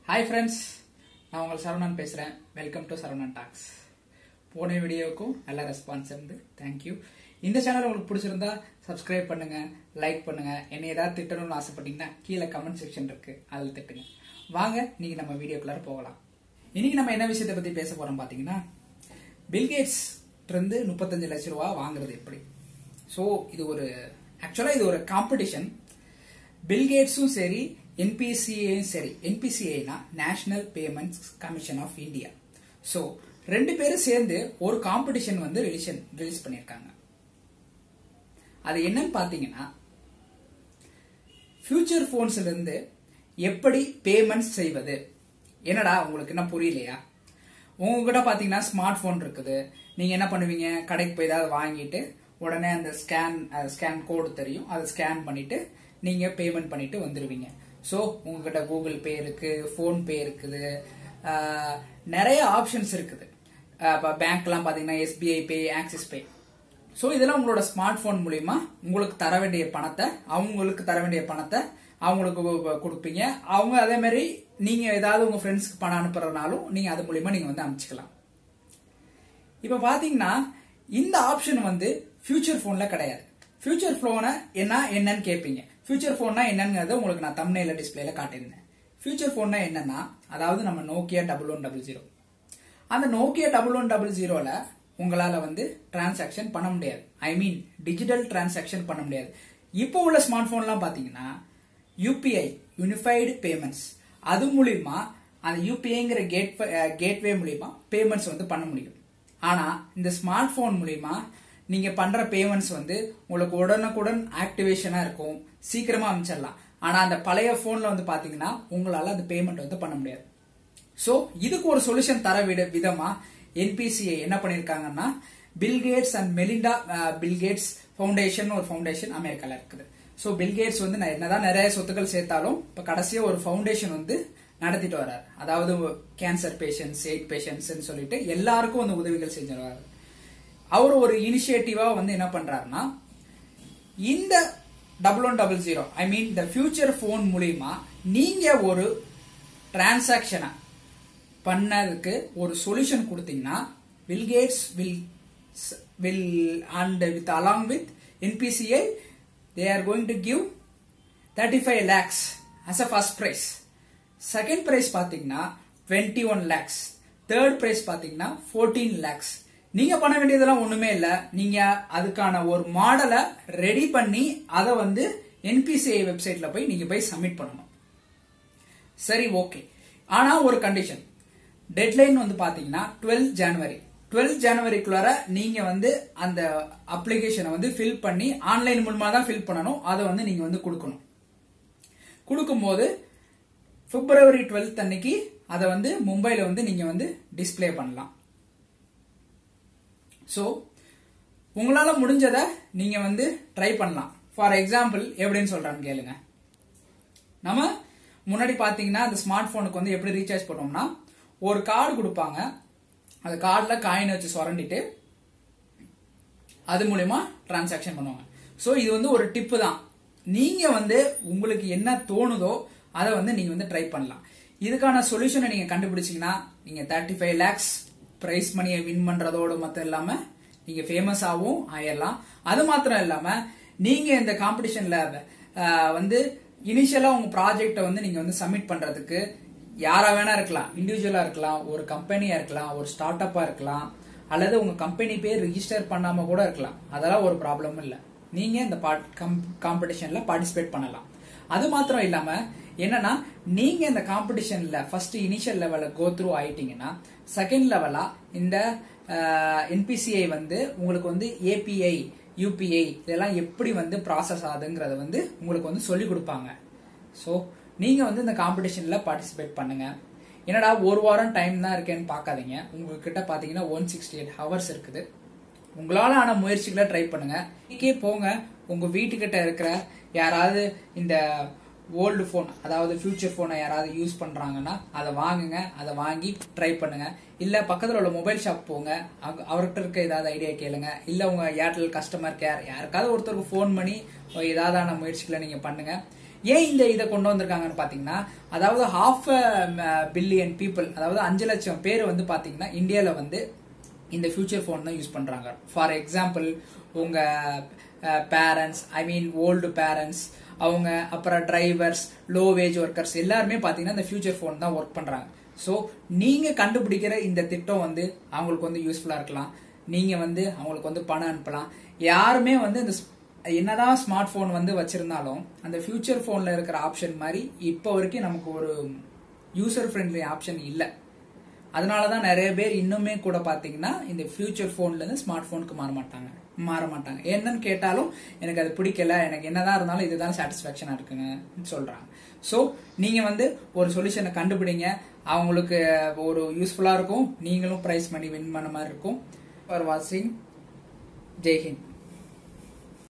hi friends நான் உங்கள் சரவணன் பேசுகிறேன் வெல்கம் டு சரவணன் டாக்ஸ் போன வீடியோவுக்கும் நல்ல ரெஸ்பான்ஸ் இருந்து தேங்க்யூ இந்த சேனல் உங்களுக்கு பிடிச்சிருந்தா சப்ஸ்கிரைப் பண்ணுங்க லைக் பண்ணுங்க என்னை ஏதாவது திட்டணும்னு ஆசைப்பட்டீங்கன்னா கீழே கமெண்ட் செக்ஷன் இருக்கு அதில் திட்டுங்க வாங்க இன்னைக்கு நம்ம வீடியோக்குள்ளார போகலாம் இன்னைக்கு நம்ம என்ன விஷயத்தை பத்தி பேச போறோம் பாத்தீங்கன்னா பில்கேட்ஸ் இருந்து முப்பத்தஞ்சு லட்ச ரூபா வாங்குறது எப்படி ஸோ இது ஒரு ஆக்சுவலா இது ஒரு காம்படிஷன் பில்கேட்ஸும் சரி என்பிசிஏயும் சரி என்பிசிஏனா national payments commission of India so ரெண்டு பேரும் சேர்ந்து ஒரு காம்படிஷன் வந்து ரிலீஸ் ரிலீஸ் பண்ணியிருக்காங்க அது என்னன்னு பாத்தீங்கன்னா ஃபியூச்சர் போன்ஸ்ல இருந்து எப்படி பேமெண்ட்ஸ் செய்வது என்னடா உங்களுக்கு என்ன புரியலையா உங்ககிட்ட பாத்தீங்கன்னா ஸ்மார்ட் போன் இருக்குது நீங்க என்ன பண்ணுவீங்க கடைக்கு போய் ஏதாவது வாங்கிட்டு உடனே அந்த ஸ்கேன் ஸ்கேன் கோடு தெரியும் அதை ஸ்கேன் பண்ணிட்டு நீங்க பேமெண்ட் பண்ணிட்டு வந்துருவீங்க ஸோ உங்ககிட்ட கூகுள் பே இருக்கு ஃபோன் பே இருக்குது ஆஹ், நிறைய ஆப்ஷன்ஸ் இருக்குது இப்போ பேங்க்லாம் பாத்தீங்கன்னா SBI pay Axis pay so இதெல்லாம் உங்களோட ஸ்மார்ட் போன் மூலியமா உங்களுக்கு தர வேண்டிய பணத்தை அவங்களுக்கு தர வேண்டிய பணத்தை அவங்களுக்கு கு- கொடுப்பீங்க அவங்க அதே மாதிரி நீங்க ஏதாவது உங்க ஃப்ரெண்ட்ஸ்க்கு பணம் அனுப்புறதுனாலும் நீங்க அது மூலியமா நீங்க வந்து அனுப்பிச்சுக்கலாம் இப்ப பாத்தீங்கன்னா இந்த ஆப்ஷன் வந்து ஃபியூச்சர் போன்ல கிடையாது ஃபியூச்சர் போன என்ன என்னன்னு கேட்பீங்க ஃபியூச்சர் போன்னா என்னங்கிறத உங்களுக்கு நான் தம்னைல டிஸ்பிளேல காட்டியிருந்தேன் ஃபியூச்சர் போன்னா என்னன்னா அதாவது நம்ம Nokia double one double zero அந்த நோக்கியா டபுள் ஒன் டபுள் ஜீரோல உங்களால வந்து டிரான்சாக்ஷன் பண்ண முடியாது ஐ மீன் டிஜிட்டல் டிரான்சாக்ஷன் பண்ண முடியாது இப்போ உள்ள ஸ்மார்ட் போன்லாம் பாத்தீங்கன்னா யூபிஐ யூனிஃபைடு பேமெண்ட்ஸ் அது மூலியமா அந்த யூபிஐங்கிற கேட் கேட்வே மூலியமா பேமெண்ட்ஸ் வந்து பண்ண முடியும் ஆனா இந்த ஸ்மார்ட் போன் மூலியமா நீங்க பண்ற பேமெண்ட்ஸ் வந்து உங்களுக்கு உடனுக்குடன் ஆக்டிவேஷனா இருக்கும் சீக்கிரமா அமைச்சிடலாம் ஆனா அந்த பழைய போன்ல வந்து பாத்தீங்கன்னா உங்களால அந்த பேமெண்ட் வந்து பண்ண முடியாது சோ இதுக்கு ஒரு சொல்யூஷன் தர விட விதமா என்பிசிஐ என்ன பண்ணிருக்காங்கன்னா Bill Gates and Melinda Bill Gates foundation ஒரு ஃபவுண்டேஷன் அமெரிக்கால இருக்குது சோ பில்கேட்ஸ் வந்து நான் என்னதான் நிறைய சொத்துக்கள் சேர்த்தாலும் இப்ப கடைசியா ஒரு ஃபவுண்டேஷன் வந்து நடத்திட்டு வர்றாரு அதாவது கேன்சர் பேஷண்ட்ஸ் எய்ட் பேஷண்ட்ஸ் சொல்லிட்டு எல்லாருக்கும் வந்து உதவிகள் செஞ்சு வர்றாரு அவர் ஒரு இனிஷியேட்டிவா வந்து என்ன பண்றாருன்னா இந்த double one double zero I mean இந்த ஃபியூச்சர் போன் மூலியமா நீங்க ஒரு டிரான்சாக்ஷனை பண்ணதுக்கு ஒரு சொல்யூஷன் கொடுத்தீங்கன்னா Bill Gates will will and with along with NPCI they are going to give thirty five lakhs as a first prize second prize பாத்தீங்கன்னா twenty one lakhs third prize பாத்தீங்கன்னா fourteen lakhs நீங்க பண்ண வேண்டியதெல்லாம் ஒண்ணுமே இல்ல நீங்க அதுக்கான ஒரு மாடலை ரெடி பண்ணி அதை வந்து என்பிசிஐ வெப்சைட்ல போய் நீங்க போய் சப்மிட் பண்ணணும் சரி ஓகே ஆனா ஒரு கண்டிஷன் டெட்லைன் வந்து பாத்தீங்கன்னா டுவெல் ஜனவரி டுவெல் ஜனவரிக்குள்ளார நீங்க வந்து அந்த அப்ளிகேஷனை வந்து ஃபில் பண்ணி ஆன்லைன் மூலமா தான் ஃபில் பண்ணணும் அதை வந்து நீங்க வந்து கொடுக்கணும் கொடுக்கும்போது பிப்ரவரி டுவெல்த் அன்னைக்கு அதை வந்து மும்பைல வந்து நீங்க வந்து டிஸ்ப்ளே பண்ணலாம் ஸோ உங்களால முடிஞ்சதை நீங்க வந்து ட்ரை பண்ணலாம் ஃபார் எக்ஸாம்பிள் எப்படின்னு சொல்றான்னு கேளுங்க நம்ம முன்னாடி பாத்தீங்கன்னா அந்த ஸ்மார்ட் போனுக்கு வந்து எப்படி ரீசார்ஜ் பண்ணோம்னா ஒரு கார்டு கொடுப்பாங்க அந்த கார்டில் காயின் வச்சு சுரண்டிட்டு அது மூலயமா டிரான்சாக்ஷன் பண்ணுவாங்க ஸோ இது வந்து ஒரு டிப்பு தான் நீங்க வந்து உங்களுக்கு என்ன தோணுதோ அதை வந்து நீங்க வந்து ட்ரை பண்ணலாம் இதுக்கான சொல்யூஷனை நீங்க கண்டுபிடிச்சீங்கன்னா நீங்க தேர்ட்டி ஃபைவ் லேக்ஸ் பிரைஸ் மணியை வின் பண்றதோடு மட்டும் இல்லாம நீங்க ஃபேமஸ் ஆகவும் ஆயிடலாம் அது மாத்திரம் இல்லாம நீங்க இந்த காம்படிஷன்ல வந்து இனிஷியலா உங்க ப்ராஜெக்ட்டை வந்து நீங்க வந்து சப்மிட் பண்றதுக்கு யாரா வேணா இருக்கலாம் இண்டிவிஜுவலா இருக்கலாம் ஒரு கம்பெனியா இருக்கலாம் ஒரு ஸ்டார்ட் அப்பா இருக்கலாம் அல்லது உங்க கம்பெனி பேர் ரிஜிஸ்டர் பண்ணாம கூட இருக்கலாம் அதெல்லாம் ஒரு ப்ராப்ளம் இல்ல நீங்க இந்த காம்படிஷன்ல பார்ட்டிசிபேட் பண்ணலாம் அது மாத்திரம் இல்லாம என்னன்னா நீங்க இந்த காம்படிஷன்ல ஃபர்ஸ்ட் இனிஷியல் லெவல்ல கோ த்ரூ ஆயிட்டீங்கன்னா செகண்ட் லெவலா இந்த என்பிசிஐ வந்து உங்களுக்கு வந்து ஏபிஐ யூபிஐ இதெல்லாம் எப்படி வந்து ப்ராசஸ் ஆகுதுங்கிறத வந்து உங்களுக்கு வந்து சொல்லி கொடுப்பாங்க ஸோ நீங்க வந்து இந்த காம்படிஷன்ல பார்ட்டிசிபேட் பண்ணுங்க என்னடா ஒரு வாரம் டைம் தான் இருக்கேன்னு பார்க்காதீங்க உங்ககிட்ட பாத்தீங்கன்னா ஒன் சிக்ஸ்டி எயிட் ஹவர்ஸ் இருக்குது உங்களால ஆன முயற்சிகளை ட்ரை பண்ணுங்க இன்னைக்கே போங்க உங்க வீட்டுக்கிட்ட இருக்கிற யாராவது இந்த ஓல்டு ஃபோன் அதாவது ஃபியூச்சர் ஃபோனை யாராவது யூஸ் பண்றாங்கன்னா அதை வாங்குங்க அதை வாங்கி ட்ரை பண்ணுங்க இல்ல பக்கத்துல உள்ள மொபைல் ஷாப் போங்க அங்க- அவர்கிட்ட இருக்க ஏதாவது ஐடியா கேளுங்க இல்ல உங்க ஏர்டெல் கஸ்டமர் கேர் யாருக்காவது ஒருத்தருக்கு ஃபோன் பண்ணி ஏதாவதான முயற்சிகளை நீங்க பண்ணுங்க ஏன் இந்த இதை கொண்டு வந்திருக்காங்கன்னு பாத்தீங்கன்னா அதாவது ஹாஃப் பில்லியன் பீப்புள் அதாவது அஞ்சு லட்சம் பேர் வந்து பாத்தீங்கன்னா இந்தியால வந்து இந்த ஃபியூச்சர் ஃபோன் தான் யூஸ் பண்றாங்க ஃபார் எக்ஸாம்பிள் உங்க parents I mean old parents அவங்க அப்புறம் டிரைவர்ஸ் லோ வேஜ் ஒர்க்கர்ஸ் எல்லாருமே பாத்தீங்கன்னா இந்த ஃபியூச்சர் ஃபோன் தான் ஒர்க் பண்றாங்க ஸோ நீங்க கண்டுபிடிக்கிற இந்த திட்டம் வந்து அவங்களுக்கு வந்து யூஸ்ஃபுல்லா இருக்கலாம் நீங்க வந்து அவங்களுக்கு வந்து பணம் அனுப்பலாம் யாருமே வந்து இந்த ஸ்- என்னதான் ஸ்மார்ட் போன் வந்து வச்சிருந்தாலும் அந்த ஃபியூச்சர் போன்ல இருக்கிற ஆப்ஷன் மாதிரி இப்போ வரைக்கும் நமக்கு ஒரு யூசர் ஃப்ரெண்ட்லி ஆப்ஷன் இல்லை அதனால தான் நிறைய பேர் இன்னுமே கூட பாத்தீங்கன்னா இந்த ஃபியூச்சர் போன்ல இருந்து ஸ்மார்ட் போனுக்கு மாற மாட்டாங்க மாற மாட்டாங்க என்னன்னு கேட்டாலும் எனக்கு அது பிடிக்கல எனக்கு என்னதான் இருந்தாலும் இதுதான் சாட்டிஸ்ஃபேக்ஷனா இருக்குங்க சொல்றாங்க ஸோ நீங்க வந்து ஒரு சொல்யூஷனை கண்டுபிடிங்க அவங்களுக்கு ஒரு யூஸ்ஃபுல்லா இருக்கும் நீங்களும் பிரைஸ் மணி வின் பண்ண மாதிரி இருக்கும் ஃபார் வாட்சிங் ஜெய்ஹிந்த்